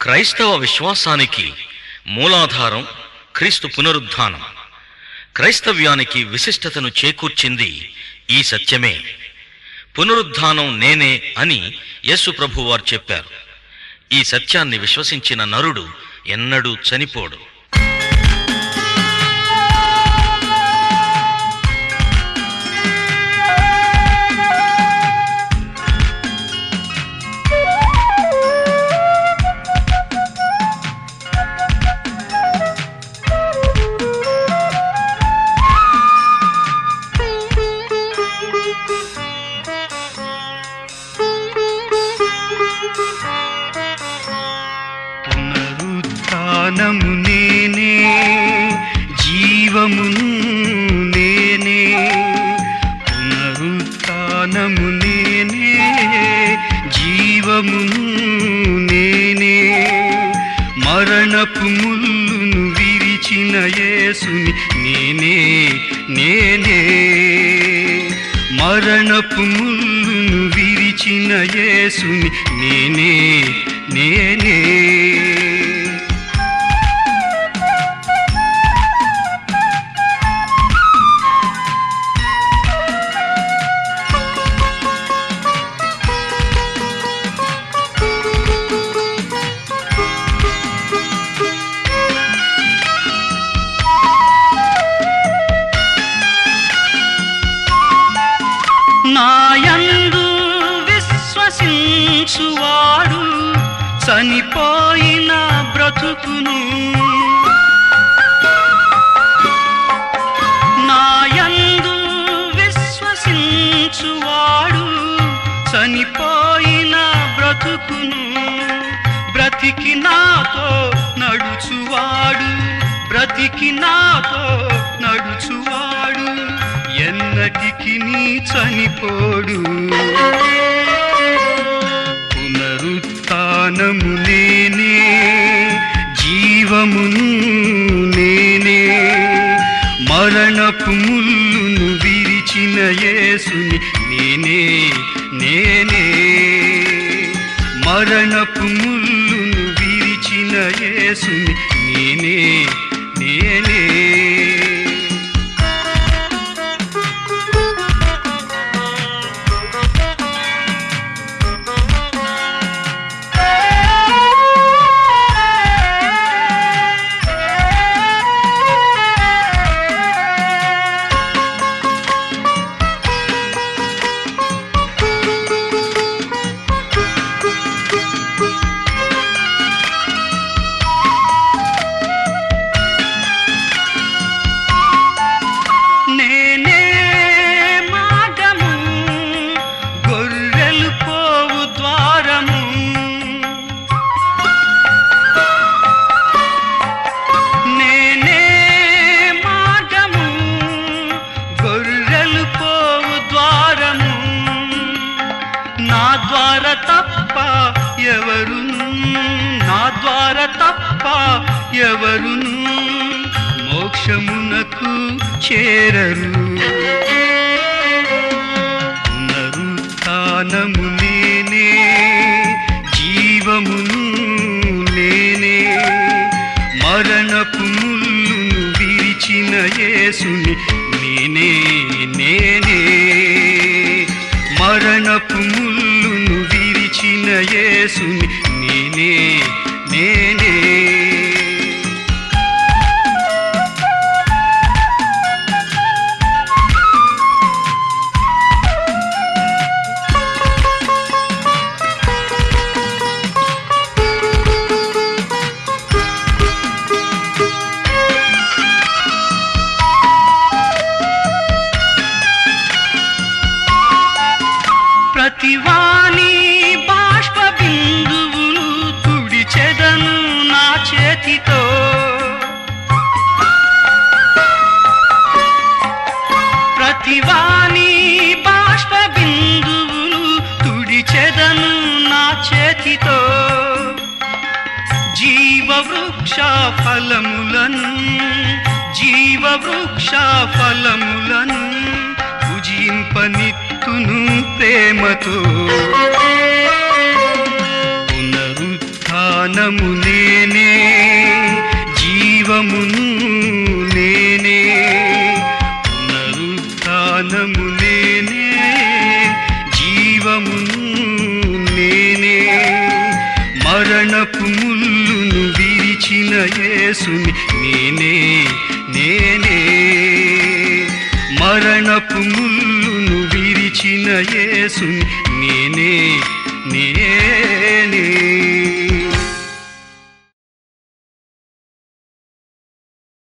క్రైస్తవ విశ్వాసానికి మూలాధారం క్రీస్తు పునరుద్ధానం క్రైస్తవ్యానికి విశిష్టతను చేకూర్చింది ఈ సత్యమే పునరుద్ధానం నేనే అని యేసు ప్రభు వారు చెప్పారు ఈ సత్యాన్ని విశ్వసించిన నరుడు ఎన్నడూ చనిపోడు పునరుత్నము నేనే జీవము నేనే పునరుత్నము నేనే జీవము నేనే మరణపు ముల్లును విరిచిన యేసుని నేనే నేనే మరణపు ముల్లును విరిచిన యేసుని నేనే నేనే నాయందు విశ్వసించువాడు చనిపోయిన బ్రతుకును నాయందు విశ్వసించువాడు చనిపోయిన బ్రతుకును బ్రతికి నాతో నడుచువాడు బ్రతికి నాతో నడుచువాడు ఎన్నటికి నీ చనిపోడు పునరుత్నము నేనే జీవము నేనే మరణపు ముల్లును విరిచిన యేసుని నేనే నేనే మరణపు ముల్లును విరిచిన యేసుని నేనే నేనే నేనే మార్గము గొర్రెలు పోవు ద్వారము నేనే మార్గము గొర్రెలు పోవు ద్వారము నా ద్వార తప్ప ఎవరును నా ద్వార తప్ప ఎవరును మోక్షమునకు చేరరు పునరుత్నము నేనే జీవమును నేనే మరణపు ముల్లును విరిచిన యేసుని నేనే నేనే మరణపు ముల్లును విరిచిన యేసుని నేనే నేనే ప్రతివాని బాష్ప బిందువులు తుడిచెదను నా చేతితో ప్రతివాని బాష్ప బిందువులు తుడిచెదను నా చేతితో జీవ వృక్ష ఫలములను జీవ వృక్ష ఫలములను భుజింపనిత్తును ప్రేమతో పునరుత్థాన పునరుత్నము నేనే జీవమును నేనే పునరుత్నము నేనే జీవమును నేనే మరణపు ముల్లును విరిచిన యేసుని నేనే నేనే మరణపు ముల్లును విరిచిన యేసుని నేనే నేనే